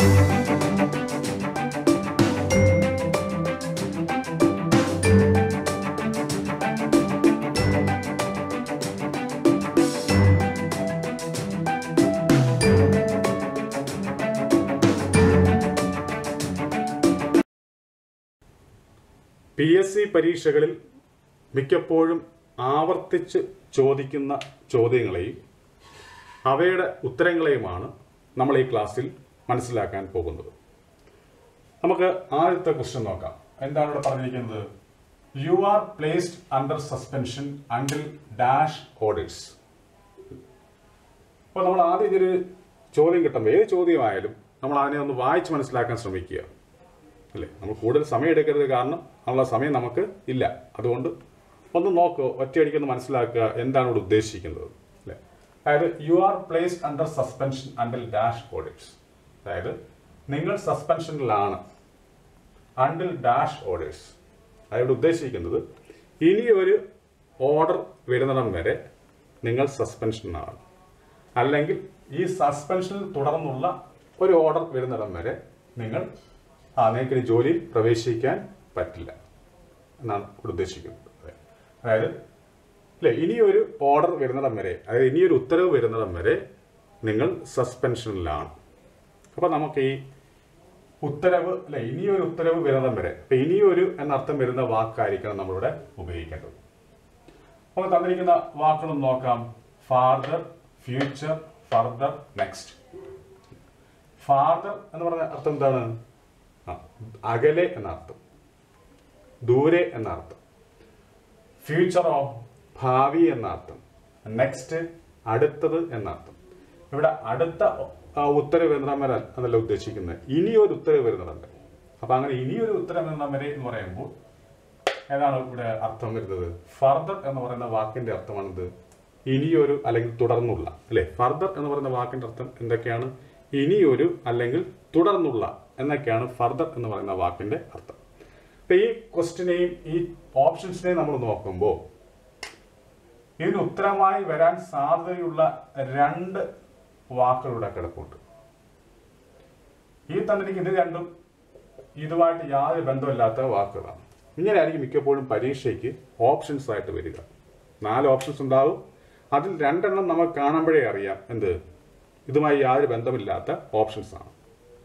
P S C പരീക്ഷകളിൽ മിക്കപ്പോഴും ആവർത്തിച്ച് ചോദിക്കുന്ന ചോദ്യങ്ങളെയും അവയുടെ ഉത്തരങ്ങളെയുമാണ് നമ്മൾ ഈ ക്ലാസ്സിൽ മനസ്സിലാക്കാൻ പോകുന്നത് നമുക്ക് ആദ്യത്തെ ക്വസ്റ്റ്യൻ നോക്കാം എന്താണ് ഇവിടെ പറഞ്ഞിരിക്കുന്നത് you are placed under suspension until dash orders അപ്പോൾ നമ്മൾ ആദ്യം ഇതൊരു ചോദ്യം കിട്ടുമ്പോൾ ഏത് ചോദ്യമായാലും നമ്മൾ അതിനെ ഒന്ന് വായിച്ച് മനസ്സിലാക്കാൻ ശ്രമിക്കുക അല്ലേ നമ്മൾ കൂടുതൽ സമയം എടുക്കരുത് കാരണം ഉള്ള സമയം നമുക്ക് ഇല്ല അതുകൊണ്ട് ഒന്ന് നോക്കുക ഒറ്റയടിക്കൊന്ന് മനസ്സിലാക്കുക എന്താണ് ഇവിടെ ഉദ്ദേശിക്കുന്നത് അല്ലേ അതായത് you are placed under suspension until dash orders അതായത് നിങ്ങൾ സസ്പെൻഷനിലാണ് അണ്ടിൽ ഡാഷ് ഓർഡേഴ്സ് അതായത് ഉദ്ദേശിക്കുന്നത് ഇനി ഒരു ഓർഡർ വരുന്നിടം വരെ നിങ്ങൾ സസ്പെൻഷനാണ് അല്ലെങ്കിൽ ഈ സസ്പെൻഷനിൽ തുടർന്നുള്ള ഒരു ഓർഡർ വരുന്നിടം വരെ നിങ്ങൾ ആ നിങ്ങൾക്ക് ഇനി ജോലിയിൽ പ്രവേശിക്കാൻ പറ്റില്ല എന്നാണ് ഇവിടെ ഉദ്ദേശിക്കുന്നത് അതെ. അതായത് അല്ലെ ഇനിയൊരു ഓർഡർ വരുന്നിടം വരെ അതായത് ഇനിയൊരു ഉത്തരവ് വരുന്നിടം വരെ നിങ്ങൾ സസ്പെൻഷനിലാണ് അപ്പൊ നമുക്ക് ഈ ഉത്തരവ് അല്ലെ ഇനിയൊരു ഉത്തരവ് വരുന്നിടം വരെ അപ്പൊ ഇനിയൊരു എന്നർത്ഥം വരുന്ന വാക്കായിരിക്കണം നമ്മളിവിടെ ഉപയോഗിക്കേണ്ടത് നമുക്ക് തന്നിരിക്കുന്ന വാക്കുകൾ നോക്കാം farther future further next farther എന്ന് പറഞ്ഞ അർത്ഥം എന്താണ് ആ, അകലെ എന്ന അർത്ഥം ദൂരെ എന്ന അർത്ഥം ഫ്യൂച്ചറോ ഭാവി എന്ന അർത്ഥം നെക്സ്റ്റ് അടുത്തത് എന്ന അർത്ഥം ഇവിടെ അടുത്ത ആ, ഉത്തരവ് വരുന്നിടം വരെ എന്നല്ല ഉദ്ദേശിക്കുന്നത് ഇനിയൊരു ഉത്തരവ് വരുന്നിടം വരെ അപ്പൊ അങ്ങനെ ഇനിയൊരു ഉത്തരവ് വരുന്നിടം വരെ എന്ന് പറയുമ്പോൾ ഏതാണ് ഇവിടെ അർത്ഥം വരുന്നത് ഫർദർ എന്ന് പറയുന്ന വാക്കിന്റെ അർത്ഥമാണിത് ഇനിയൊരു അല്ലെങ്കിൽ തുടർന്നുള്ള അല്ലെ ഫർദർ എന്ന് പറയുന്ന വാക്കിന്റെ അർത്ഥം എന്തൊക്കെയാണ് ഇനിയൊരു അല്ലെങ്കിൽ തുടർന്നുള്ള എന്നൊക്കെയാണ് ഫർദർ എന്ന് പറയുന്ന വാക്കിന്റെ അർത്ഥം അപ്പൊ ഈ ക്വസ്റ്റിനെയും ഈ ഓപ്ഷൻസിനെയും നമ്മൾ നോക്കുമ്പോൾ ഇതിന് ഉത്തരമായി വരാൻ സാധ്യതയുള്ള രണ്ട് വാക്കുകളുടെ കിടപ്പുണ്ട് ഈ തന്നിരിക്കുന്ന ഇത് രണ്ടും ഇതുമായിട്ട് യാതൊരു ബന്ധമില്ലാത്ത വാക്കുകളാണ് ഇങ്ങനെയായിരിക്കും മിക്കപ്പോഴും പരീക്ഷയ്ക്ക് ഓപ്ഷൻസ് ആയിട്ട് വരിക നാല് ഓപ്ഷൻസ് ഉണ്ടാവും അതിൽ രണ്ടെണ്ണം നമുക്ക് കാണുമ്പോഴേ അറിയാം എന്ത് ഇതുമായി യാതൊരു ബന്ധമില്ലാത്ത ഓപ്ഷൻസ് ആണ്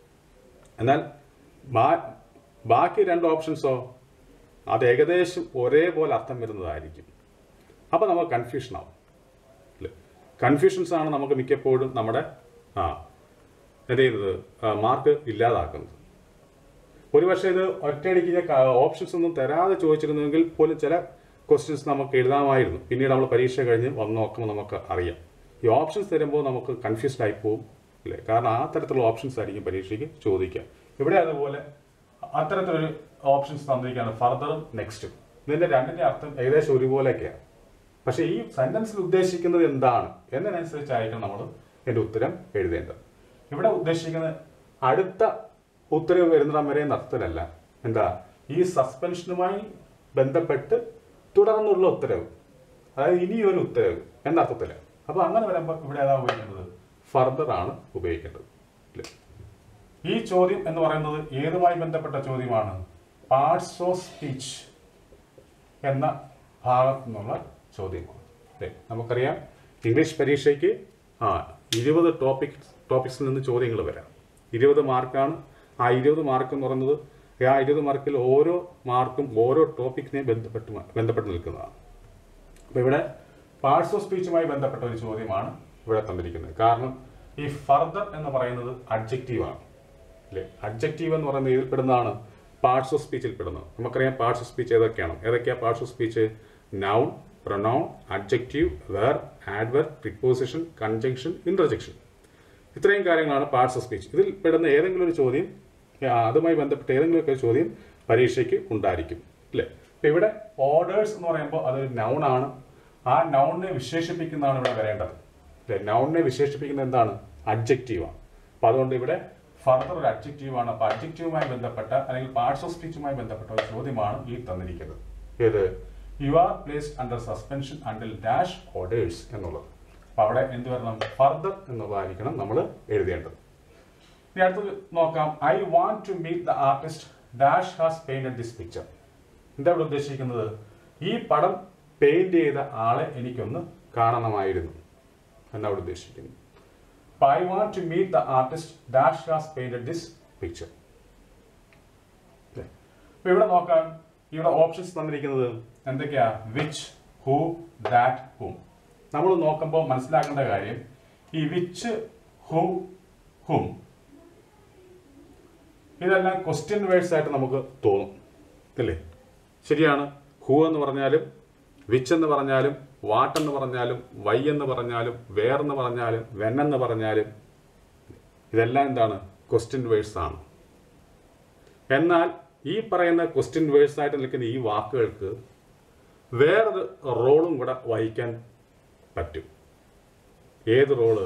എന്നാൽ ബാ- ബാക്കി രണ്ട് ഓപ്ഷൻസോ അത് ഏകദേശം ഒരേപോലെ അർത്ഥം വരുന്നതായിരിക്കും അപ്പോൾ നമുക്ക് കൺഫ്യൂഷൻ ആവും അല്ലേ കൺഫ്യൂഷൻസ് ആണ് നമുക്ക് മിക്കപ്പോഴും നമ്മുടെ ആ എന്ത് ചെയ്യുന്നത് മാർക്ക് ഇല്ലാതാക്കുന്നത് ഒരുപക്ഷെ ഇത് ഒറ്റയടിക്ക് ഓപ്ഷൻസ് ഒന്നും തരാതെ ചോദിച്ചിരുന്നെങ്കിൽ പോലും ചില ക്വസ്റ്റ്യൻസ് നമുക്ക് എഴുതാമായിരുന്നു പിന്നീട് നമ്മൾ പരീക്ഷ കഴിഞ്ഞ് വന്ന് നോക്കുമ്പോൾ നമുക്ക് അറിയാം ഈ ഓപ്ഷൻസ് തരുമ്പോൾ നമുക്ക് കൺഫ്യൂസ്ഡ് ആയി പോകും അല്ലേ കാരണം ആ തരത്തിലുള്ള ഓപ്ഷൻസ് ആയിരിക്കും പരീക്ഷയ്ക്ക് ചോദിക്കുക ഇവിടെ അതുപോലെ അത്തരത്തിലൊരു ഓപ്ഷൻസ് തന്നിരിക്കുകയാണ് ഫർദറും നെക്സ്റ്റും ഇതിന്റെ രണ്ടിന്റെ അർത്ഥം ഏകദേശം ഒരുപോലെയൊക്കെയാണ് പക്ഷേ ഈ സെന്റൻസിൽ ഉദ്ദേശിക്കുന്നത് എന്താണ് എന്നതിനനുസരിച്ചായിരിക്കും നമ്മൾ എന്റെ ഉത്തരം എഴുതേണ്ടത് ഇവിടെ ഉദ്ദേശിക്കുന്നത് അടുത്ത ഉത്തരവ് വരുന്നിടം വരെ എന്ന അർത്ഥത്തിലല്ല എന്താ ഈ സസ്പെൻഷനുമായി ബന്ധപ്പെട്ട് തുടർന്നുള്ള ഉത്തരവ് അതായത് ഇനിയൊരു ഉത്തരവ് എന്ന അർത്ഥത്തില് അപ്പൊ അങ്ങനെ വരുമ്പോൾ ഇവിടെ ഏതാ ഉപയോഗിക്കേണ്ടത് ഫർദർ ആണ് ഉപയോഗിക്കേണ്ടത് ഇല്ലേ? ഈ ചോദ്യം എന്ന് പറയുന്നത് ഏതുമായി ബന്ധപ്പെട്ട ചോദ്യമാണ് പാർട്സ് ഓഫ് സ്പീച്ച് എന്ന ഭാഗത്തു നിന്നുള്ള ചോദ്യമാണ് അല്ലേ നമുക്കറിയാം ഇംഗ്ലീഷ് പരീക്ഷയ്ക്ക് ആ ഇരുപത് ടോപ്പിക് ടോപ്പിക്സിൽ നിന്ന് ചോദ്യങ്ങൾ വരാം ഇരുപത് മാർക്കാണ് ആ ഇരുപത് മാർക്ക് എന്ന് പറയുന്നത് ആ ഇരുപത് മാർക്കിൽ ഓരോ മാർക്കും ഓരോ ടോപ്പിക്കിനെ ബന്ധപ്പെട്ട് മ- ബന്ധപ്പെട്ട് നിൽക്കുന്നതാണ് അപ്പോൾ ഇവിടെ പാർട്സ് ഓഫ് സ്പീച്ചുമായി ബന്ധപ്പെട്ട ഒരു ചോദ്യമാണ് ഇവിടെ തന്നിരിക്കുന്നത് കാരണം ഈ ഫർദർ എന്ന് പറയുന്നത് അഡ്ജക്റ്റീവ് ആണ് അല്ലേ അഡ്ജക്റ്റീവ് എന്ന് പറയുന്നത് ഇതിൽ പെടുന്നതാണ് പാർട്സ് ഓഫ് സ്പീച്ചിൽ പെടുന്നത് നമുക്കറിയാം പാർട്സ് ഓഫ് സ്പീച്ച് ഏതൊക്കെയാണ് ഏതൊക്കെയാണ് parts of speech noun pronoun adjective verb adverb preposition conjunction interjection ഇത്രയും കാര്യങ്ങളാണ് പാർട്സ് ഓഫ് സ്പീച്ച് ഇതിൽ പെടുന്ന ഏതെങ്കിലും ഒരു ചോദ്യം ആ, അതുമായി ബന്ധപ്പെട്ട ഏതെങ്കിലും ഒക്കെ ചോദ്യം പരീക്ഷയ്ക്ക് ഉണ്ടായിരിക്കും അല്ലേ അപ്പൊ ഇവിടെ ഓർഡേഴ്സ് എന്ന് പറയുമ്പോൾ അതൊരു noun ആണ് ആ നൗണിനെ വിശേഷിപ്പിക്കുന്നതാണ് ഇവിടെ വരേണ്ടത് അല്ലെ നൗണിനെ വിശേഷിപ്പിക്കുന്നത് എന്താണ് അഡ്ജക്റ്റീവ് ആണ് അപ്പൊ അതുകൊണ്ട് ഇവിടെ ഫർദർ ഒരു അഡ്ജക്റ്റീവ് ആണ് അപ്പൊ അഡ്ജക്റ്റീവുമായി ബന്ധപ്പെട്ട അല്ലെങ്കിൽ പാർട്സ് ഓഫ് സ്പീച്ചുമായി ബന്ധപ്പെട്ട ഒരു ചോദ്യമാണ് ഈ തന്നിരിക്കുന്നത് ഏത് you are placed under suspension until dash orders എന്നുള്ളത് അപ്പൊ അവിടെ എന്ത് വരണം ഫർദർ എന്നുള്ളതായിരിക്കണം നമ്മൾ എഴുതേണ്ടത് ഇനി അടുത്തത് നോക്കാം I want to meet the artist dash has painted this picture എന്താ ഇവിടെ ഉദ്ദേശിക്കുന്നത് ഈ പടം പെയിന്റ് ചെയ്ത ആളെ എനിക്കൊന്ന് കാണണമായിരുന്നു എന്നാ ഇവിടെ ഉദ്ദേശിക്കുന്നത് അപ്പൊ I want to meet the artist dash has painted this picture അപ്പൊ ഇവിടെ നോക്കാം ഇവിടെ ഓപ്ഷൻസ് തന്നിരിക്കുന്നത് എന്തൊക്കെയാ വിച്ച് ഹൂ ദാറ്റ് ഹൂം നമ്മൾ നോക്കുമ്പോൾ മനസ്സിലാക്കേണ്ട കാര്യം ഈ വിച്ച് ഹൂ ഹും ഇതെല്ലാം ക്വസ്റ്റ്യൻ വേർഡ്സ് ആയിട്ട് നമുക്ക് തോന്നും അല്ലേ ശരിയാണ് ഹൂ എന്ന് പറഞ്ഞാലും വിച്ച് എന്ന് പറഞ്ഞാലും വാട്ട് എന്ന് പറഞ്ഞാലും വൈ എന്ന് പറഞ്ഞാലും വേർ എന്ന് പറഞ്ഞാലും വെൻ എന്ന് പറഞ്ഞാലും ഇതെല്ലാം എന്താണ് ക്വസ്റ്റ്യൻ വേർഡ്സ് ആണ് എന്നാൽ ഈ പറയുന്ന ക്വസ്റ്റ്യൻ വേർഡ്സ് ആയിട്ട് നിൽക്കുന്ന ഈ വാക്കുകൾക്ക് വേറൊരു റോളും കൂടെ വഹിക്കാൻ പറ്റും ഏത് റോള്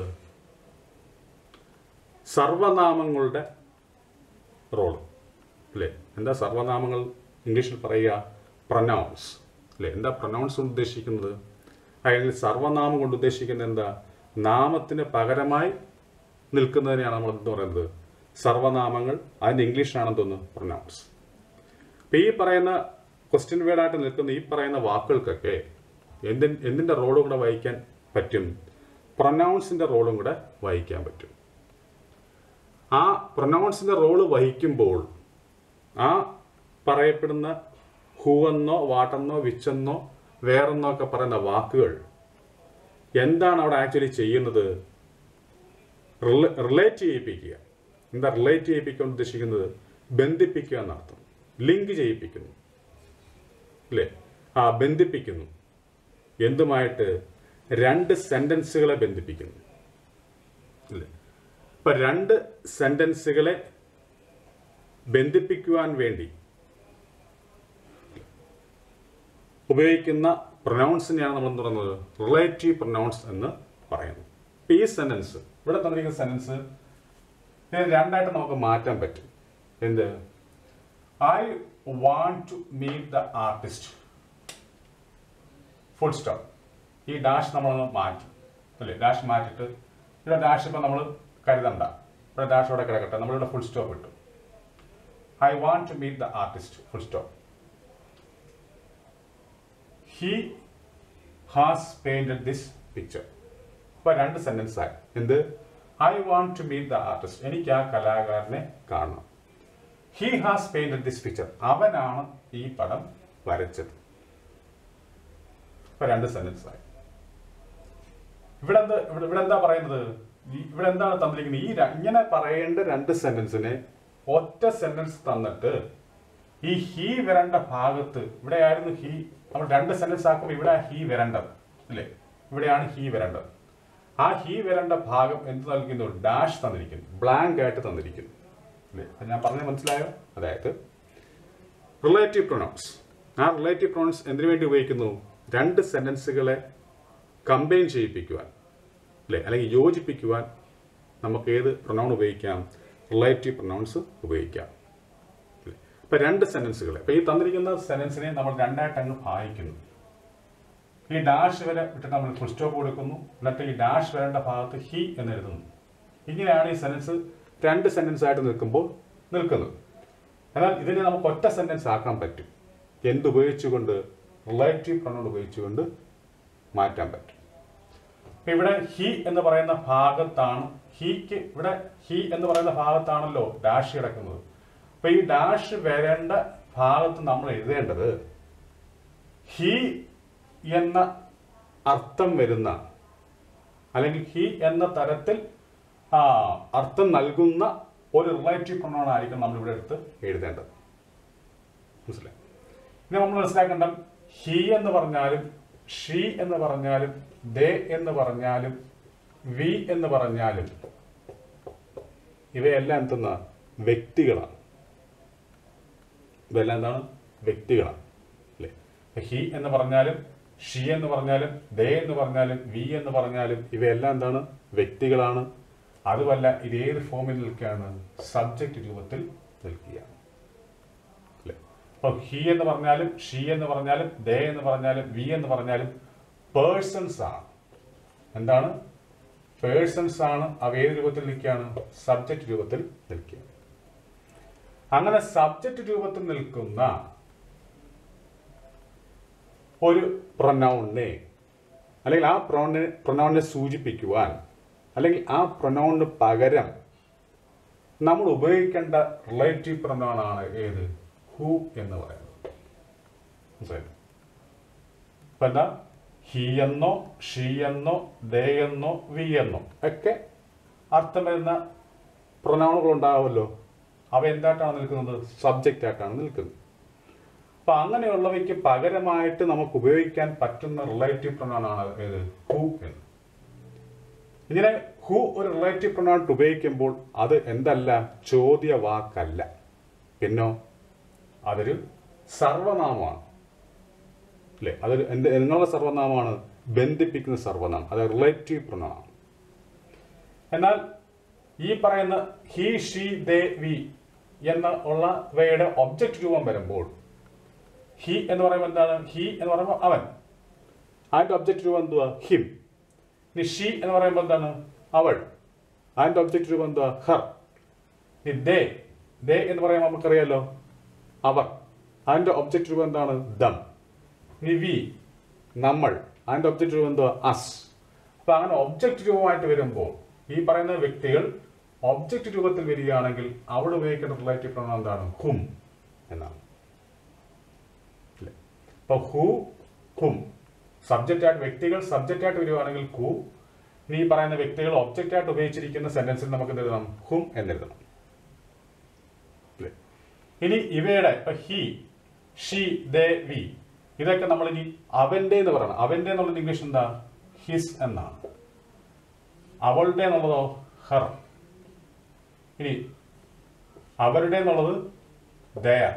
സർവനാമങ്ങളുടെ റോള് അല്ലേ എന്താ സർവനാമങ്ങൾ ഇംഗ്ലീഷിൽ പറയുക പ്രൊനൗൺസ് അല്ലേ എന്താ പ്രൊനൗൺസ് കൊണ്ട് ഉദ്ദേശിക്കുന്നത് അല്ലെങ്കിൽ സർവനാമം കൊണ്ട് ഉദ്ദേശിക്കുന്നത് എന്താ നാമത്തിന് പകരമായി നിൽക്കുന്നതിനെയാണ് നമ്മൾ എന്ത് പറയുന്നത് സർവനാമങ്ങൾ അതിൻ്റെ ഇംഗ്ലീഷിലാണെന്ന് തോന്നുന്നു പ്രൊനൗൺസ് അപ്പം ഈ പറയുന്ന ക്വസ്റ്റ്യൻ വേർഡായിട്ട് നിൽക്കുന്ന ഈ പറയുന്ന വാക്കുകൾക്കൊക്കെ എന്തി എന്തിൻ്റെ റോളും കൂടെ വഹിക്കാൻ പറ്റും പ്രൊനൗൺസിൻ്റെ റോളും കൂടെ വഹിക്കാൻ പറ്റും ആ പ്രൊനൗൺസിൻ്റെ റോള് വഹിക്കുമ്പോൾ ആ പറയപ്പെടുന്ന ഹൂ എന്നോ വാട്ടെന്നോ വിച്ചെന്നോ വേറെന്നോ ഒക്കെ പറയുന്ന വാക്കുകൾ എന്താണ് അവിടെ ആക്ച്വലി ചെയ്യുന്നത് റിലേറ്റ് ചെയ്യിപ്പിക്കുക എന്താ റിലേറ്റ് ചെയ്യിപ്പിക്കാൻ ഉദ്ദേശിക്കുന്നത് ബന്ധിപ്പിക്കുക എന്നർത്ഥം ലിങ്ക് ചെയ്യിപ്പിക്കുന്നു അല്ലേ ആ ബന്ധിപ്പിക്കുന്നു എന്തുമായിട്ട് രണ്ട് സെന്റൻസുകളെ ബന്ധിപ്പിക്കുന്നു അല്ലേ ഇപ്പൊ രണ്ട് സെന്റൻസുകളെ ബന്ധിപ്പിക്കുവാൻ വേണ്ടി ഉപയോഗിക്കുന്ന പ്രൊനൗൺസിനെയാണ് നമ്മൾ എന്ത് പറയുന്നത് റിലേറ്റീവ് പ്രൊനൗൺസ് എന്ന് പറയുന്നത് ഇപ്പൊ ഈ സെന്റൻസ് ഇവിടെ തന്നിരിക്കുന്ന സെന്റൻസ് ഇതിനെ രണ്ടായിട്ട് നമുക്ക് മാറ്റാൻ പറ്റും എന്ത് I want to meet the artist full stop ഈ ഡാഷ് നമ്മളൊന്ന് മാറ്റും അല്ലേ ഡാഷ് മാറ്റിയിട്ട് ഇവിടെ ഡാഷ് ഇപ്പം നമ്മൾ കരുതണ്ട ഇവിടെ ഡാഷ് ഇവിടെ കിടക്കട്ടെ നമ്മളിവിടെ ഫുൾ സ്റ്റോപ്പ് ഇട്ടു I want to meet the artist full stop he has painted this picture അപ്പൊ രണ്ട് സെന്റൻസ് ആയി എന്ത് I want to meet the artist എനിക്ക് ആ കലാകാരനെ കാണണം he has painted this picture അവനാണ് ഈ പടം വരച്ചത് ഇപ്പൊ രണ്ട് സെന്റൻസ് ആയി ഇവിടെ എന്താ ഇവിടെ ഇവിടെ എന്താ പറയുന്നത് ഈ- ഇവിടെ എന്താണ് തന്നിരിക്കുന്നത് ഈ ര- ഇങ്ങനെ പറയേണ്ട രണ്ട് സെന്റൻസിനെ ഒറ്റ സെന്റൻസ് തന്നിട്ട് ഈ ഹി വരേണ്ട ഭാഗത്ത് ഇവിടെ ആയിരുന്നു ഹി നമ്മൾ രണ്ട് സെന്റൻസ് ആക്കുമ്പോൾ ഇവിടെ ഹി വരേണ്ടത് അല്ലേ ഇവിടെയാണ് ഹി വരേണ്ടത് ആ ഹി വരേണ്ട ഭാഗം എന്ത് നൽകുന്നു ഡാഷ് തന്നിരിക്കുന്നു ബ്ലാങ്ക് ആയിട്ട് തന്നിരിക്കുന്നു അല്ലേ അപ്പൊ ഞാൻ പറഞ്ഞത് മനസ്സിലായോ അതായത് റിലേറ്റീവ് പ്രൊണൗൺസ് ആ റിലേറ്റീവ് പ്രൊണൗൺസ് എന്തിനു വേണ്ടി ഉപയോഗിക്കുന്നു രണ്ട് സെന്റൻസുകളെ കമ്പൈൻ ചെയ്യിപ്പിക്കുവാൻ അല്ലേ അല്ലെങ്കിൽ യോജിപ്പിക്കുവാൻ നമുക്ക് ഏത് പ്രൊനൗൺ ഉപയോഗിക്കാം റിലേറ്റീവ് പ്രൊനൗൺസ് ഉപയോഗിക്കാം അല്ലേ? അപ്പൊ രണ്ട് സെന്റൻസുകൾ അപ്പൊ ഈ തന്നിരിക്കുന്ന സെന്റൻസിനെ നമ്മൾ രണ്ടായിട്ട് അങ്ങ് ഭാഗിക്കുന്നു ഈ ഡാഷ് വരെ വിട്ടിട്ട് നമ്മൾ ഫുൾ സ്റ്റോപ്പ് കൊടുക്കുന്നു എന്നിട്ട് ഈ ഡാഷ് വരേണ്ട ഭാഗത്ത് ഹി എന്ന് എഴുതുന്നു ഇങ്ങനെയാണ് ഈ സെന്റൻസ് രണ്ട് സെന്റൻസ് ആയിട്ട് നിൽക്കുമ്പോൾ നിൽക്കുന്നത് എന്നാൽ ഇതിനെ നമുക്ക് ഒറ്റ സെന്റൻസ് ആക്കാൻ പറ്റും എന്തുപയോഗിച്ചുകൊണ്ട് റിലേറ്റീവ് പ്രൊനൗൺ ഉപയോഗിച്ചുകൊണ്ട് മാറ്റാൻ പറ്റും ഇപ്പൊ ഇവിടെ ഹി എന്ന് പറയുന്ന ഭാഗത്താണ് ഹിക്ക് ഇവിടെ ഹി എന്ന് പറയുന്ന ഭാഗത്താണല്ലോ ഡാഷ് കിടക്കുന്നത് അപ്പൊ ഈ ഡാഷ് വരേണ്ട ഭാഗത്ത് നമ്മൾ എഴുതേണ്ടത് ഹി എന്ന അർത്ഥം വരുന്ന അല്ലെങ്കിൽ ഹി എന്ന തരത്തിൽ ആ, അർത്ഥം നൽകുന്ന ഒരു റിലേറ്റീവ് പ്രൊണൗൺ ആയിരിക്കും നമ്മൾ ഇവിടെ എടുത്ത് എഴുതേണ്ടത് മനസ്സിലായി ഇനി നമ്മൾ മനസ്സിലാക്കേണ്ട ഹി എന്ന് പറഞ്ഞാലും ഷീ എന്ന് പറഞ്ഞാലും ദേ എന്ന് പറഞ്ഞാലും വി എന്ന് പറഞ്ഞാലും ഇവയെല്ലാം എന്തെന്ന വ്യക്തികളാണ് ഇവയെല്ലാം എന്താണ് വ്യക്തികളാണ് അല്ലേ ഹി എന്ന് പറഞ്ഞാലും ഷീ എന്ന് പറഞ്ഞാലും ദേ എന്ന് പറഞ്ഞാലും വി എന്ന് പറഞ്ഞാലും ഇവയെല്ലാം എന്താണ് വ്യക്തികളാണ് അതുമല്ല ഇത് ഏത് ഫോമിൽ നിൽക്കുകയാണ് സബ്ജക്റ്റ് രൂപത്തിൽ നിൽക്കുകയാണ് അല്ലേ അപ്പൊ ഹി എന്ന് പറഞ്ഞാലും ഷീ എന്ന് പറഞ്ഞാലും ദേ എന്ന് പറഞ്ഞാലും വി എന്ന് പറഞ്ഞാലും പേഴ്സൺസ് ആണ് എന്താണ് പേഴ്സൺസ് ആണ് അവ ഏത് രൂപത്തിൽ നിൽക്കുകയാണ് സബ്ജക്റ്റ് രൂപത്തിൽ നിൽക്കുക അങ്ങനെ സബ്ജക്റ്റ് രൂപത്തിൽ നിൽക്കുന്ന ഒരു പ്രൊനൗണിനെ അല്ലെങ്കിൽ ആ പ്രൊനൗണിനെ പ്രൊനൗണിനെ സൂചിപ്പിക്കുവാൻ അല്ലെങ്കിൽ ആ പ്രൊനൗണിന് പകരം നമ്മൾ ഉപയോഗിക്കേണ്ട റിലേറ്റീവ് പ്രൊനൗൺ ആണ് ഏത് ഹു എന്ന് പറയുന്നത് മനസ്സിലായോ? അപ്പൊ എന്താ ഹി എന്നോ ഷീ എന്നോ ദേ എന്നോ വി എന്നോ ഒക്കെ അർത്ഥം വരുന്ന പ്രൊനൗണുകൾ ഉണ്ടാവുമല്ലോ അവ എന്തായിട്ടാണ് നിൽക്കുന്നത് സബ്ജക്റ്റ് ആയിട്ടാണ് നിൽക്കുന്നത് അപ്പൊ അങ്ങനെയുള്ളവയ്ക്ക് പകരമായിട്ട് നമുക്ക് ഉപയോഗിക്കാൻ പറ്റുന്ന റിലേറ്റീവ് പ്രൊനൗൺ ആണ് ഏത് ഹു എന്ന് ഇങ്ങനെ ഹു ഒരു റിലേറ്റീവ് പ്രൊനൗൺ ഉപയോഗിക്കുമ്പോൾ അത് എന്തല്ല ചോദ്യ വാക്കല്ല പിന്നോ അതൊരു സർവനാമമാണ് അല്ലേ അതൊരു എന്ത് എന്നുള്ള സർവനാമമാണ് ബന്ധിപ്പിക്കുന്ന സർവനാമം അത് റിലേറ്റീവ് പ്രൊനൗൺ എന്നാൽ ഈ പറയുന്ന ഹി ഷീ ദേ വി എന്ന ഉള്ളവയുടെ ഒബ്ജക്റ്റ് രൂപം വരുമ്പോൾ ഹി എന്ന് പറയുമ്പോൾ എന്താണ് ഹി എന്ന് പറയുമ്പോൾ അവൻ അതിന്റെ ഒബ്ജക്റ്റ് രൂപം എന്തുവാ ഹിം ഇനി ഷീ എന്ന് പറയുമ്പോൾ എന്താണ് അവൾ അതിന്റെ ഒബ്ജക്റ്റ് രൂപം എന്തുവാ ഹർ ഇനി ദേ ദേ എന്ന് പറയുമ്പോൾ നമുക്കറിയാലോ അവർ അതിന്റെ ഒബ്ജക്റ്റ് രൂപം എന്താണ് ദം ഇനി വി നമ്മൾ അതിന്റെ ഒബ്ജക്റ്റ് രൂപം എന്തുവാ അസ് അപ്പൊ അങ്ങനെ ഒബ്ജക്റ്റ് രൂപമായിട്ട് വരുമ്പോൾ ഈ പറയുന്ന വ്യക്തികൾ ഒബ്ജക്റ്റ് രൂപത്തിൽ വരികയാണെങ്കിൽ അവിടെ ഉപയോഗിക്കേണ്ട റിലേറ്റീവ് പ്രൊണൗൺ എന്താണ് ഹും എന്നാണ് അല്ലേ? അപ്പൊ ഹു ഹും സബ്ജക്റ്റ് ആയിട്ട് വ്യക്തികൾ സബ്ജക്റ്റ് ആയിട്ട് വരികയാണെങ്കിൽ ഹു ഇനി ഈ പറയുന്ന വ്യക്തികൾ ഒബ്ജക്റ്റ് ആയിട്ട് ഉപയോഗിച്ചിരിക്കുന്ന സെന്റൻസിൽ നമുക്ക് എന്ത് എഴുതണം ഹും എന്നെഴുതണം അല്ലേ? ഇനി ഇവയുടെ ഇപ്പൊ ഹി ഷീ ദേ വി ഇതൊക്കെ നമ്മൾ ഇനി അവന്റെ എന്ന് പറയണം അവന്റെ എന്നുള്ളത് ഇംഗ്ലീഷ് എന്താ ഹിസ് എന്നാണ് അവളുടെ എന്നുള്ളതോ ഹർ ഇനി അവരുടെ എന്നുള്ളത് ദയർ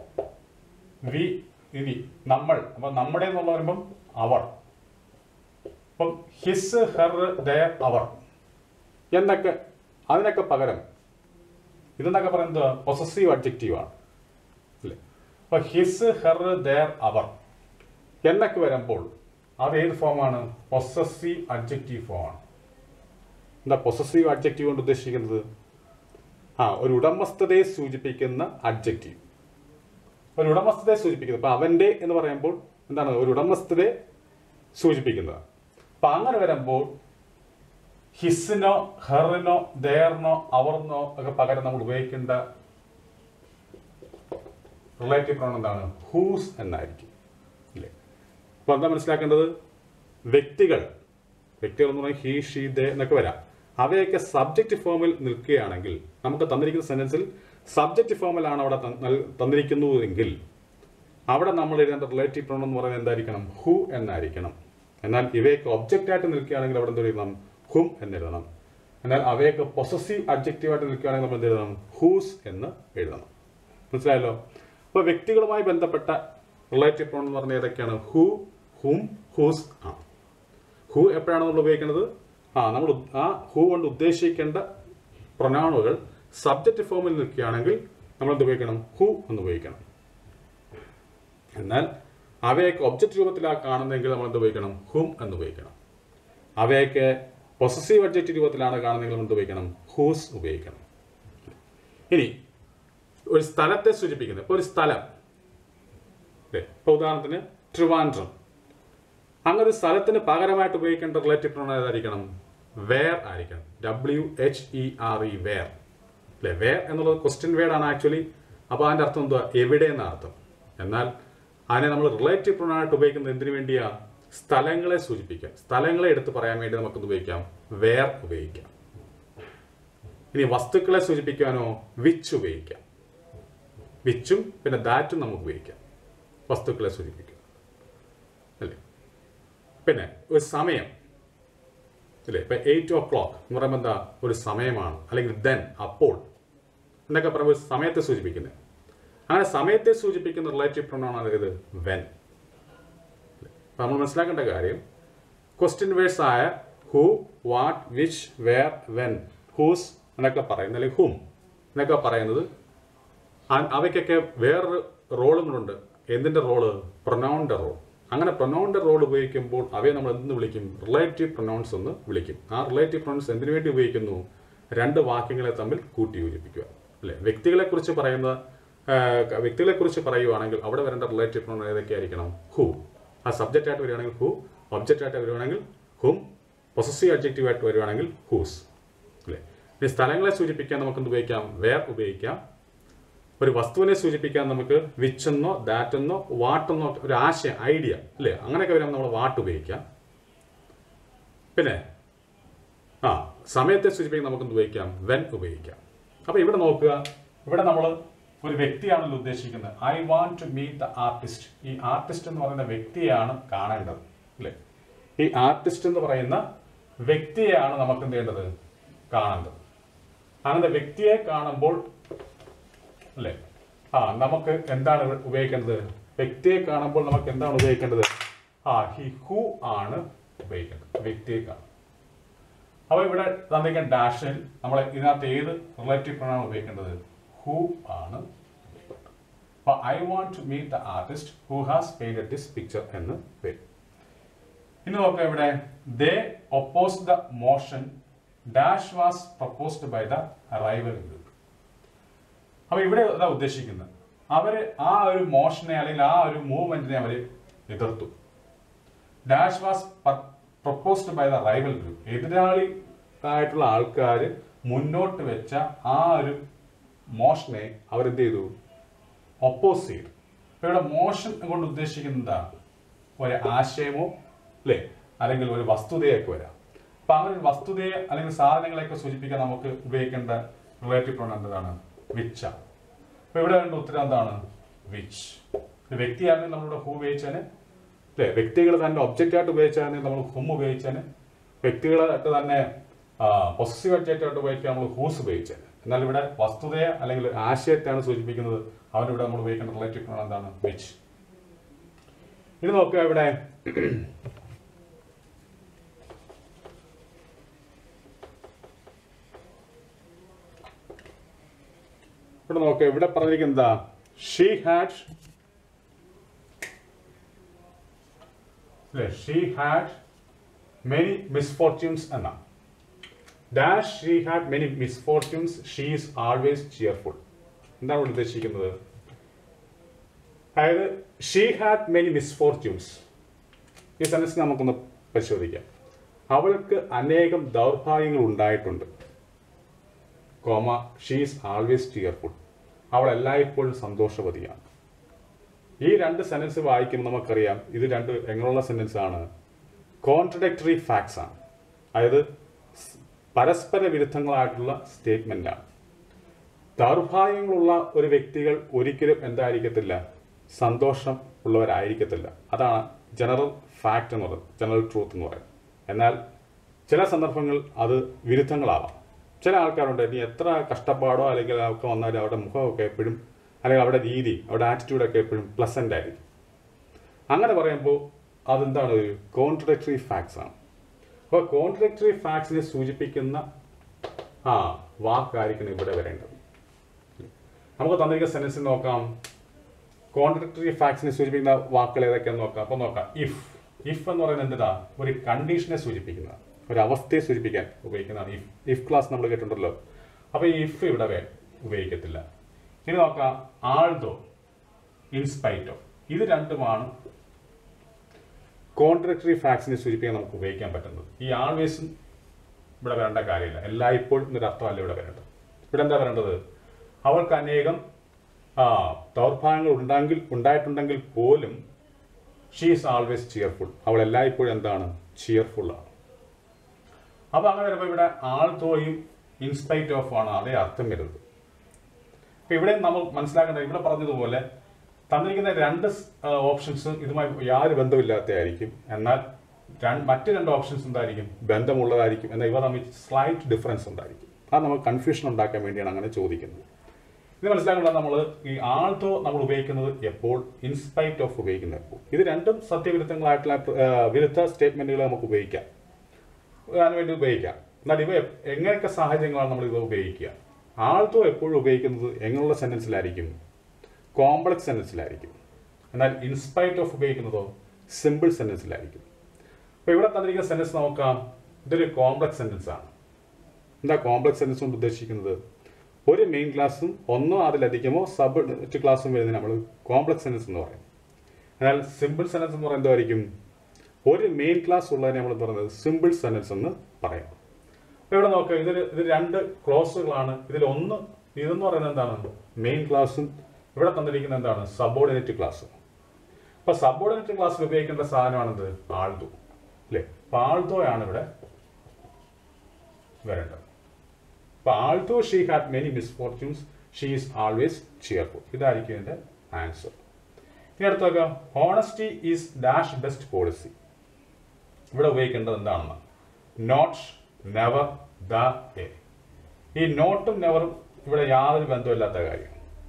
വി ഇനി നമ്മൾ അപ്പൊ നമ്മുടെ എന്നുള്ള പറയുമ്പം അവർ അപ്പം ഹിസ് ഹെർ ദയർ അവർ എന്നൊക്കെ അതിനൊക്കെ പകരം ഇതെന്നൊക്കെ പറയുന്നത് പൊസസീവ് അഡ്ജക്റ്റീവ് ആണ് അല്ലേ അപ്പൊ ഹിസ് ഹെർ ദയർ അവർ എന്നൊക്കെ വരുമ്പോൾ അത് ഏത് ഫോമാണ് പൊസസീവ് അഡ്ജക്റ്റീവ് ഫോമാണ് എന്താ പൊസസീവ് അഡ്ജക്റ്റീവ് കൊണ്ട് ഉദ്ദേശിക്കുന്നത് ആ ഒരു ഉടമസ്ഥതയെ സൂചിപ്പിക്കുന്ന അഡ്ജക്റ്റീവ് ഒരു ഉടമസ്ഥതയെ സൂചിപ്പിക്കുന്നത് അപ്പൊ അവന്റെ എന്ന് പറയുമ്പോൾ എന്താണ് ഒരു ഉടമസ്ഥതയെ സൂചിപ്പിക്കുന്നത് അപ്പൊ അങ്ങനെ വരുമ്പോൾ ഹിസിനോ ഹെറിനോ ദയറിനോ അവർനോ ഒക്കെ പകരം നമ്മൾ ഉപയോഗിക്കേണ്ട റിലേറ്റീവ് പ്രോൺ എന്താണ് ഹൂസ് എന്നായിരിക്കും അല്ലേ അപ്പൊ എന്താ മനസ്സിലാക്കേണ്ടത് വ്യക്തികൾ വ്യക്തികൾ എന്ന് പറഞ്ഞാൽ ഹീ ഷീ ദേ എന്നൊക്കെ വരാം അവയൊക്കെ സബ്ജക്റ്റ് ഫോമിൽ നിൽക്കുകയാണെങ്കിൽ നമുക്ക് തന്നിരിക്കുന്ന സെന്റൻസിൽ സബ്ജക്റ്റ് ഫോമിലാണ് അവിടെ തന്ന- നൽ- തന്നിരിക്കുന്നതെങ്കിൽ അവിടെ നമ്മൾ എഴുതേണ്ട റിലേറ്റീവ് പ്രോൺ എന്ന് പറയുന്നത് എന്തായിരിക്കണം ഹു എന്നായിരിക്കണം എന്നാൽ ഇവയൊക്കെ ഒബ്ജക്റ്റ് ആയിട്ട് നിൽക്കുകയാണെങ്കിൽ അവിടെ എന്ത് എഴുതണം ഹും എന്നെഴുതണം എന്നാൽ അവയൊക്കെ പൊസസീവ് അഡ്ജക്റ്റീവ് ആയിട്ട് നിൽക്കുകയാണെങ്കിൽ നമ്മൾ എന്ത് എഴുതണം ഹൂസ് എന്ന് എഴുതണം മനസ്സിലായല്ലോ അപ്പോൾ വ്യക്തികളുമായി ബന്ധപ്പെട്ട റിലേറ്റീവ് പ്രോൺ എന്ന് പറഞ്ഞാൽ ഏതൊക്കെയാണ് ഹു ഹും ഹൂസ് ആണ് ഹു എപ്പോഴാണ് നമ്മൾ ഉപയോഗിക്കുന്നത് ആ നമ്മൾ ഉദ്- ആ ഹു കൊണ്ട് ഉദ്ദേശിക്കേണ്ട പ്രൊനൗണുകൾ സബ്ജക്റ്റ് ഫോമിൽ നിൽക്കുകയാണെങ്കിൽ നമ്മൾ എന്ത് ഉപയോഗിക്കണം ഹു എന്ന് ഉപയോഗിക്കണം എന്നാൽ അവയൊക്കെ ഒബ്ജക്റ്റ് രൂപത്തിലാണ് കാണുന്നതെങ്കിൽ നമ്മൾ എന്ത് ഉപയോഗിക്കണം ഹും എന്ന് ഉപയോഗിക്കണം അവയൊക്കെ പൊസസീവ് ഒബ്ജക്റ്റ് രൂപത്തിലാണ് കാണുന്നതെങ്കിൽ നമ്മൾ എന്ത് ഉപയോഗിക്കണം ഹൂസ് ഉപയോഗിക്കണം ഇനി ഒരു സ്ഥലത്തെ സൂചിപ്പിക്കുന്നത് ഇപ്പോൾ ഒരു സ്ഥലം അല്ലേ ഇപ്പോൾ ഉദാഹരണത്തിന് ട്രിവാൻഡ്രം അങ്ങനെ ഒരു സ്ഥലത്തിന് പകരമായിട്ട് ഉപയോഗിക്കേണ്ട റിലേറ്റീവ് പ്രോണ ഏതായിരിക്കണം വേർ ആയിരിക്കണം W H E R E where അല്ലെ വേർ എന്നുള്ളത് ക്വസ്റ്റ്യൻ വേർഡ് ആണ് ആക്ച്വലി അപ്പോൾ അതിന്റെ അർത്ഥം എന്തുവാ എവിടെ എന്ന അർത്ഥം എന്നാൽ അതിനെ നമ്മൾ റിലേറ്റീവ് പ്രോണ ആയിട്ട് ഉപയോഗിക്കുന്നത് എന്തിനു വേണ്ടിയാ സ്ഥലങ്ങളെ സൂചിപ്പിക്കാം സ്ഥലങ്ങളെ എടുത്ത് പറയാൻ വേണ്ടി നമുക്ക് എന്ത് ഉപയോഗിക്കാം വേർ ഉപയോഗിക്കാം ഇനി വസ്തുക്കളെ സൂചിപ്പിക്കാനോ വിച്ച് ഉപയോഗിക്കാം വിച്ചും പിന്നെ ദാറ്റും നമുക്ക് ഉപയോഗിക്കാം വസ്തുക്കളെ സൂചിപ്പിക്കും അല്ലേ പിന്നെ ഒരു സമയം അല്ലേ ഇപ്പൊ എയ്റ്റ് ഓ ക്ലോക്ക് എന്ന് പറയുമ്പോൾ എന്താ ഒരു സമയമാണ് അല്ലെങ്കിൽ ദെൻ അപ്പോൾ എന്നൊക്കെ പറയുമ്പോൾ ഒരു സമയത്തെ സൂചിപ്പിക്കുന്നത് അങ്ങനെ സമയത്തെ സൂചിപ്പിക്കുന്ന റിലേറ്റീവ് പ്രൊണൗൺ ഇത് വെൻ അപ്പൊ നമ്മൾ മനസ്സിലാക്കേണ്ട കാര്യം ക്വസ്റ്റ്യൻ വേഴ്സ് ആയ who what which where when whose എന്നൊക്കെ പറയുന്നത് അല്ലെങ്കിൽ ഹും എന്നൊക്കെ പറയുന്നത് ആ- അവയ്ക്കൊക്കെ വേറൊരു റോളും കൂടെ ഉണ്ട് എന്തിന്റെ റോള് പ്രൊനൗണിന്റെ റോൾ അങ്ങനെ പ്രൊനൗണിന്റെ റോൾ ഉപയോഗിക്കുമ്പോൾ അവയെ നമ്മൾ എന്ത് വിളിക്കും റിലേറ്റീവ് പ്രൊനൗൺസ് എന്ന് വിളിക്കും ആ റിലേറ്റീവ് പ്രൊനൗൺസ് എന്തിനു വേണ്ടി ഉപയോഗിക്കുന്നു രണ്ട് വാക്യങ്ങളെ തമ്മിൽ കൂട്ടി യോജിപ്പിക്കുക അല്ലെ വ്യക്തികളെ കുറിച്ച് പറയുന്ന ആ, വ്യക്തികളെ കുറിച്ച് പറയുവാണെങ്കിൽ അവിടെ വരേണ്ട റിലേറ്റീവ് പ്രൊനൗൺ ഏതൊക്കെയായിരിക്കണം ഹു ആ സബ്ജക്റ്റ് ആയിട്ട് വരികയാണെങ്കിൽ ഹു ഒബ്ജക്റ്റ് ആയിട്ട് വരികയാണെങ്കിൽ ഹും പൊസസീവ് അഡ്ജക്റ്റീവ് ആയിട്ട് വരികയാണെങ്കിൽ ഹൂസ് അല്ലേ ഇനി സ്ഥലങ്ങളെ സൂചിപ്പിക്കാൻ നമുക്ക് എന്ത് ഉപയോഗിക്കാം വേർ ഉപയോഗിക്കാം ഒരു വസ്തുവിനെ സൂചിപ്പിക്കാൻ നമുക്ക് വിച്ച് എന്നോ ദാറ്റ് എന്നോ വാട്ട് എന്നോ ഒരു ആശയം ഐഡിയ അല്ലേ അങ്ങനെയൊക്കെ വരുമ്പോൾ നമ്മൾ വാട്ട് ഉപയോഗിക്കാം പിന്നെ ആ സമയത്തെ സൂചിപ്പിക്കാൻ നമുക്ക് എന്ത് ഉപയോഗിക്കാം വെൻ ഉപയോഗിക്കാം അപ്പൊ ഇവിടെ നോക്കുക ഇവിടെ നമ്മൾ ഒരു വ്യക്തിയാണല്ലോ ഉദ്ദേശിക്കുന്നത് I want to meet the artist ഈ ആർട്ടിസ്റ്റ് എന്ന് പറയുന്ന വ്യക്തിയാണ് കാണേണ്ടത് അല്ലേ ഈ ആർട്ടിസ്റ്റ് എന്ന് പറയുന്ന വ്യക്തിയെയാണ് നമുക്ക് എന്ത് ചെയ്യേണ്ടത് കാണേണ്ടത് അങ്ങനെ വ്യക്തിയെ കാണുമ്പോൾ അല്ലേ ആ നമുക്ക് എന്താണ് ഇവിടെ ഉപയോഗിക്കേണ്ടത് വ്യക്തിയെ കാണുമ്പോൾ നമുക്ക് എന്താണ് ഉപയോഗിക്കേണ്ടത് ആ ഹി ഹു ആണ് ഉപയോഗിക്കേണ്ടത് വ്യക്തിയെ കാണും അപ്പൊ ഇവിടെ തന്നിരിക്കുന്ന ഡാഷിൽ നമ്മൾ ഇതിനകത്ത് ഏത് റിലേറ്റീവ് പ്രണാണ് ഉപയോഗിക്കേണ്ടത് ഹു ആണ് ഉപയോഗിക്കേണ്ടത്. അപ്പൊ I want to meet the artist who has painted this picture എന്ന് വരും ഇനി നോക്കാം ഇവിടെ ദേ oppose the motion dash was proposed by the rival group അപ്പൊ ഇവിടെ അതാ ഉദ്ദേശിക്കുന്നത് അവര് ആ ഒരു മോഷനെ അല്ലെങ്കിൽ ആ ഒരു മൂവ്മെന്റിനെ അവര് എതിർത്തു dash was proposed by the rival group എതിരാളി ആയിട്ടുള്ള ആൾക്കാർ മുന്നോട്ട് വെച്ച ആ ഒരു മോഷനെ അവരെന്ത് ചെയ്തു ഒപ്പോസ് ചെയ്തു അപ്പൊ ഇവിടെ മോഷൻ കൊണ്ട് ഉദ്ദേശിക്കുന്നത് എന്താ ഒരു ആശയമോ അല്ലേ അല്ലെങ്കിൽ ഒരു വസ്തുതയൊക്കെ വരാം അപ്പൊ അങ്ങനെ ഒരു വസ്തുതയെ അല്ലെങ്കിൽ സാധനങ്ങളെയൊക്കെ സൂചിപ്പിക്കാൻ നമുക്ക് ഉപയോഗിക്കേണ്ട റിലേറ്റീവ് പ്രോൺ എന്താണ് വിച്ച് ആണ് അപ്പൊ ഇവിടെ വേണ്ട ഉത്തരം എന്താണ് വിച്ച് ഒരു വ്യക്തിയാണെങ്കിൽ നമ്മളിവിടെ ഹൂ ഉപയോഗിച്ചാൽ അല്ലേ വ്യക്തികൾ തന്നെ ഒബ്ജക്റ്റ് ആയിട്ട് ഉപയോഗിച്ചാണെങ്കിൽ നമ്മൾ ഹും ഉപയോഗിച്ചാൽ വ്യക്തികളായിട്ട് തന്നെ പൊസസീവ് ഒബ്ജക്റ്റ് ആയിട്ട് ഉപയോഗിക്കാൻ നമ്മൾ ഹൂസ് ഉപയോഗിച്ചാൽ എന്നാൽ ഇവിടെ വസ്തുതയെ അല്ലെങ്കിൽ ആശയത്തെയാണ് സൂചിപ്പിക്കുന്നത് അവരിവിടെ നമ്മൾ ഉപയോഗിക്കേണ്ട റിലേറ്റീവ് പ്രോൺ എന്താണ് വിച്ച് ഇനി നോക്കുക ഇവിടെ ഇവിടെ നോക്കുക ഇവിടെ പറഞ്ഞിരിക്കുന്നത് എന്താ she had she had many misfortunes എന്ന dash she had many misfortunes she is always cheerful എന്താണ് ഇവിടെ ഉദ്ദേശിക്കുന്നത് അതായത് ഷീ ഹാഡ് മെനി മിസ്ഫോർച്യൂൺസ് ഈ സെൻറ്റൻസ് നമുക്കൊന്ന് പരിശോധിക്കാം അവൾക്ക് അനേകം ദൗർഭാഗ്യങ്ങൾ ഉണ്ടായിട്ടുണ്ട് കോമ ഷീസ് ആൾവേസ് ടിയർഫുൾ അവൾ എല്ലായ്പ്പോഴും സന്തോഷവതിയാണ് ഈ രണ്ട് സെന്റൻസ് വായിക്കുമ്പോൾ നമുക്കറിയാം ഇത് രണ്ട് എങ്ങനെയുള്ള സെന്റൻസ് ആണ് കോൺട്രഡക്ടറി ഫാക്ട്സ് ആണ് അതായത് സ് പരസ്പര വിരുദ്ധങ്ങളായിട്ടുള്ള സ്റ്റേറ്റ്മെന്റ് ആണ് ദൗർഭാഗ്യങ്ങളുള്ള ഒരു വ്യക്തികൾ ഒരിക്കലും എന്തായിരിക്കത്തില്ല സന്തോഷം ഉള്ളവരായിരിക്കത്തില്ല അതാണ് ജനറൽ ഫാക്ട് എന്ന് പറയുന്നത് ജനറൽ ട്രൂത്ത് എന്ന് പറയുന്നത് എന്നാൽ ചില സന്ദർഭങ്ങൾ അത് വിരുദ്ധങ്ങളാവാം ചില ആൾക്കാരുണ്ട് ഇനി എത്ര കഷ്ടപ്പാടോ അല്ലെങ്കിൽ ഒക്കെ വന്നാലും അവരുടെ മുഖമൊക്കെ എപ്പോഴും അല്ലെങ്കിൽ അവരുടെ രീതി അവരുടെ ആറ്റിറ്റ്യൂഡൊക്കെ എപ്പോഴും പ്ലസന്റ് ആയിരിക്കും അങ്ങനെ പറയുമ്പോൾ അതെന്താണ് ഒരു കോൺട്രഡക്ടറി ഫാക്ട്സ് ആണ് അപ്പോൾ കോൺട്രഡക്ടറി ഫാക്ട്സിനെ സൂചിപ്പിക്കുന്ന ആ വാക്കായിരിക്കണം ഇവിടെ വരേണ്ടത് നമുക്ക് തന്നിരിക്കുന്ന സെൻറ്റൻസിൽ നോക്കാം കോൺട്രഡക്ടറി ഫാക്ട്സിനെ സൂചിപ്പിക്കുന്ന വാക്കുകൾ ഏതൊക്കെയാന്ന് നോക്കാം അപ്പോൾ നോക്കാം ഇഫ് ഇഫ് എന്ന് പറയുന്നത് എന്താ ഒരു കണ്ടീഷനെ സൂചിപ്പിക്കുന്ന ഒരു അവസ്ഥയെ സൂചിപ്പിക്കാൻ ഉപയോഗിക്കുന്നതാണ് ഇഫ് ഇഫ് ക്ലാസ് നമ്മൾ കേട്ടിട്ടുണ്ടല്ലോ അപ്പോൾ ഈ ഇഫ് ഇവിടെ വേ ഉപയോഗിക്കത്തില്ല ഇനി നോക്കാം ആൾദോ ഇൻസ്പൈറ്റ് ഓഫ് ഇത് രണ്ടുമാണ് കോൺട്രഡക്ടറി ഫാക്ട്സിനെ സൂചിപ്പിക്കാൻ നമുക്ക് ഉപയോഗിക്കാൻ പറ്റുന്നത് ഈ ആൾവേസും ഇവിടെ വരേണ്ട കാര്യമില്ല എല്ലായ്പ്പോഴും എന്നൊരു അർത്ഥമല്ല ഇവിടെ വരേണ്ടത് ഇവിടെ എന്താ വരേണ്ടത് അവൾക്ക് അനേകം ആ ദൗർഭാഗ്യങ്ങൾ ഉണ്ടെങ്കിൽ ഉണ്ടായിട്ടുണ്ടെങ്കിൽ പോലും ഷീ ഈസ് ആൾവേസ് ചിയർഫുൾ അവൾ എല്ലായ്പ്പോഴും എന്താണ് ചിയർഫുൾ ആണ് അപ്പൊ അങ്ങനെ വരുമ്പോൾ ഇവിടെ ആൾതോയും ഇൻസ്പൈറ്റ് ഓഫ് ആണ് അതേ അർത്ഥം വരുന്നത് അപ്പൊ ഇവിടെ നമ്മൾ മനസ്സിലാക്കേണ്ടത് ഇവിടെ പറഞ്ഞതുപോലെ തന്നിരിക്കുന്ന രണ്ട് ഓപ്ഷൻസ് ഇതുമായി യാതൊരു ബന്ധമില്ലാത്തതായിരിക്കും എന്നാൽ രണ്ട് മറ്റ് രണ്ട് ഓപ്ഷൻസ് എന്തായിരിക്കും ബന്ധമുള്ളതായിരിക്കും എന്നാൽ ഇവ തമ്മിൽ സ്ലൈറ്റ് ഡിഫറൻസ് ഉണ്ടായിരിക്കും അത് നമ്മൾ കൺഫ്യൂഷൻ ഉണ്ടാക്കാൻ വേണ്ടിയാണ് അങ്ങനെ ചോദിക്കുന്നത് ഇത് മനസ്സിലാക്കേണ്ടത് നമ്മൾ ഈ ആൾത്തോ നമ്മൾ ഉപയോഗിക്കുന്നത് എപ്പോൾ ഇൻസ്പൈറ്റ് ഓഫ് ഉപയോഗിക്കുന്നത് എപ്പോൾ ഇത് രണ്ടും സത്യവിരുദ്ധങ്ങളായിട്ടുള്ള ആ, വിരുദ്ധ സ്റ്റേറ്റ്മെന്റുകൾ നമുക്ക് ഉപയോഗിക്കാം അതിന് വേണ്ടി ഉപയോഗിക്കാം എന്നാൽ ഇവ എ- എങ്ങനെയൊക്കെ സാഹചര്യങ്ങളാണ് നമ്മൾ ഇവ ഉപയോഗിക്കുക ആൾത്തോ എപ്പോഴും ഉപയോഗിക്കുന്നത് എങ്ങനെയുള്ള സെന്റൻസിലായിരിക്കും കോംപ്ലക്സ് സെന്റൻസിലായിരിക്കും എന്നാൽ ഇൻസ്പൈറ്റ് ഓഫ് ഉപയോഗിക്കുന്നതോ സിമ്പിൾ സെൻറ്റൻസിലായിരിക്കും അപ്പോൾ ഇവിടെ തന്നിരിക്കുന്ന സെൻറ്റൻസ് നോക്കാം ഇതൊരു കോംപ്ലക്സ് സെൻറ്റൻസ് ആണ് എന്താ കോംപ്ലക്സ് സെൻറ്റൻസ് കൊണ്ട് ഉദ്ദേശിക്കുന്നത് ഒരു മെയിൻ ക്ലാസ്സും ഒന്നോ അതിലധികമോ സബ് ക്ലാസ്സും വരുന്നതിന് നമ്മൾ കോംപ്ലക്സ് സെൻറ്റൻസ് എന്ന് പറയും എന്നാൽ സിമ്പിൾ സെൻറ്റൻസ് എന്ന് പറയുന്നത് എന്തായിരിക്കും ഒരു മെയിൻ ക്ലാസ് ഉള്ളതിനെ നമ്മൾ പറയുന്നത് സിമ്പിൾ സെൻറ്റൻസ് എന്ന് പറയാം അപ്പോൾ ഇവിടെ നോക്കുക ഇതിൽ ഇത് രണ്ട് ക്ലോസുകളാണ് ഇതിൽ ഒന്ന് ഇതെന്ന് പറയുന്നത് എന്താണ് മെയിൻ ക്ലാസ്സും ഇവിടെ തന്നിരിക്കുന്നത് എന്താണ് സബോർഡിനേറ്റ് ക്ലാസ്സും അപ്പൊ സബോർഡിനേറ്റ് ക്ലാസ്സിൽ ഉപയോഗിക്കേണ്ട സാധനമാണിത് ആൾദോ അല്ലേ അപ്പൊ ആൾദോയാണ് ഇവിടെ വരേണ്ടത് അപ്പൊ although she had many misfortunes she is always cheerful ഇതായിരിക്കും ഇതിന്റെ ആൻസർ ഇനി അടുത്ത നോക്കാം honesty is dash best policy ഇവിടെ ഉപയോഗിക്കേണ്ടത് എന്താണെന്ന് നോട്ട് നെവർ ദ എ ഈ നോട്ടും നെവറും ഇവിടെ യാതൊരു ബന്ധമില്ലാത്ത കാര്യം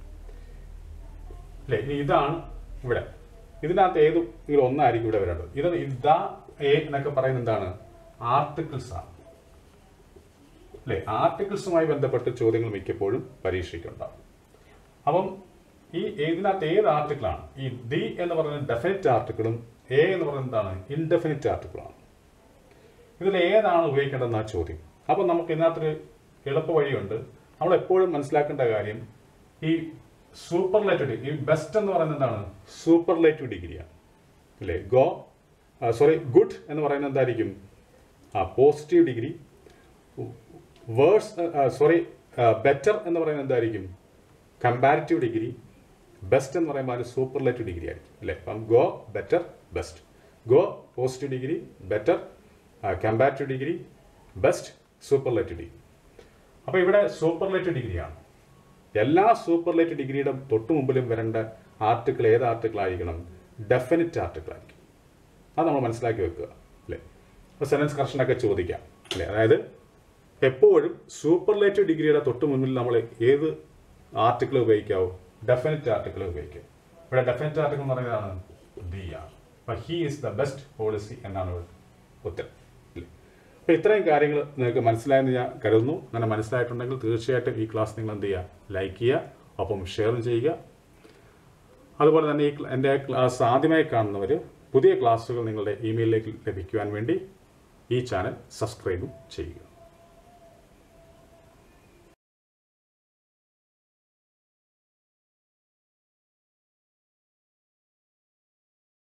അല്ലേ ഇനി ഇതാണ് ഇവിടെ ഇതിനകത്ത് ഏത് ഇതിൽ ഒന്നായിരിക്കും ഇവിടെ വരേണ്ടത് ഇത് ദ എ എന്നൊക്കെ പറയുന്നത് എന്താണ് ആർട്ടിക്കിൾസ് ആണ് അല്ലേ ആർട്ടിക്കിൾസുമായി ബന്ധപ്പെട്ട് ചോദ്യങ്ങൾ മിക്കപ്പോഴും പരീക്ഷയ്ക്കുണ്ടാവും അപ്പം ഈ ഇതിനകത്ത് ഏത് ആർട്ടിക്കിളാണ് ഈ ദി എന്ന് പറയുന്നത് ഡെഫിനിറ്റ് ആർട്ടിക്കിളും എ എന്ന് പറയുന്നത് എന്താണ് ഇൻഡെഫിനിറ്റ് ആർട്ടിക്കിളാണ് ഇതിൽ ഏതാണ് ഉപയോഗിക്കേണ്ടതെന്ന ചോദ്യം അപ്പം നമുക്ക് ഇതിനകത്തൊരു എളുപ്പ വഴിയുണ്ട് നമ്മൾ എപ്പോഴും മനസ്സിലാക്കേണ്ട കാര്യം ഈ സൂപ്പർലേറ്റീവ് ഡിഗ്രി ഈ ബെസ്റ്റ് എന്ന് പറയുന്നത് എന്താണ് സൂപ്പർലേറ്റീവ് ഡിഗ്രിയാണ് അല്ലേ ഗോ സോറി ഗുഡ് എന്ന് പറയുന്നത് എന്തായിരിക്കും ആ positive degree words sorry better എന്ന് പറയുന്നത് എന്തായിരിക്കും കമ്പാരിറ്റീവ് ഡിഗ്രി ബെസ്റ്റ് എന്ന് പറയുമ്പോൾ അത് സൂപ്പർലേറ്റീവ് ഡിഗ്രി ആയിരിക്കും അല്ലേ അപ്പം go better best go positive degree better comparative degree best superlative degree അപ്പോൾ ഇവിടെ സൂപ്പർലേറ്റീവ് ഡിഗ്രിയാണ് എല്ലാ സൂപ്പർലേറ്റീവ് ഡിഗ്രിയുടെ തൊട്ട് മുമ്പിലും വരേണ്ട ആർട്ടിക്കിൾ ഏത് ആർട്ടിക്കിൾ ആയിരിക്കണം ഡെഫിനിറ്റ് ആർട്ടിക്കിൾ ആയിരിക്കും അത് നമ്മൾ മനസ്സിലാക്കി വെക്കുക അല്ലേ അപ്പോൾ സെൻറ്റൻസ് കറക്ഷനൊക്കെ ചോദിക്കാം അല്ലേ അതായത് എപ്പോഴും സൂപ്പർലേറ്റീവ് ഡിഗ്രിയുടെ തൊട്ട് മുന്നിൽ നമ്മൾ ഏത് ആർട്ടിക്കിൾ ഉപയോഗിക്കാവോ ഡെഫിനിറ്റ് ആർട്ടിക്കിൾ ഉപയോഗിക്കും ഇവിടെ ഡെഫിനിറ്റ് ആർട്ടിക്കിൾ എന്ന് പറയുന്നതാണ് ദി ആണ് അപ്പം he is the best policy എന്നാണ് ഇവിടെ ഉത്തരം ഇല്ലേ അപ്പോൾ ഇത്രയും കാര്യങ്ങൾ നിങ്ങൾക്ക് മനസ്സിലായെന്ന് ഞാൻ കരുതുന്നു അങ്ങനെ മനസ്സിലായിട്ടുണ്ടെങ്കിൽ തീർച്ചയായിട്ടും ഈ ക്ലാസ് നിങ്ങൾ എന്ത് ചെയ്യുക ലൈക്ക് ചെയ്യുക ഒപ്പം ഷെയറും ചെയ്യുക അതുപോലെ തന്നെ ഈ ക്ല- എൻ്റെ ക്ലാസ് ആദ്യമായി കാണുന്നവർ പുതിയ ക്ലാസ്സുകൾ നിങ്ങളുടെ ഇമെയിലിലേക്ക് ലഭിക്കുവാൻ വേണ്ടി ഈ ചാനൽ സബ്സ്ക്രൈബും ചെയ്യുക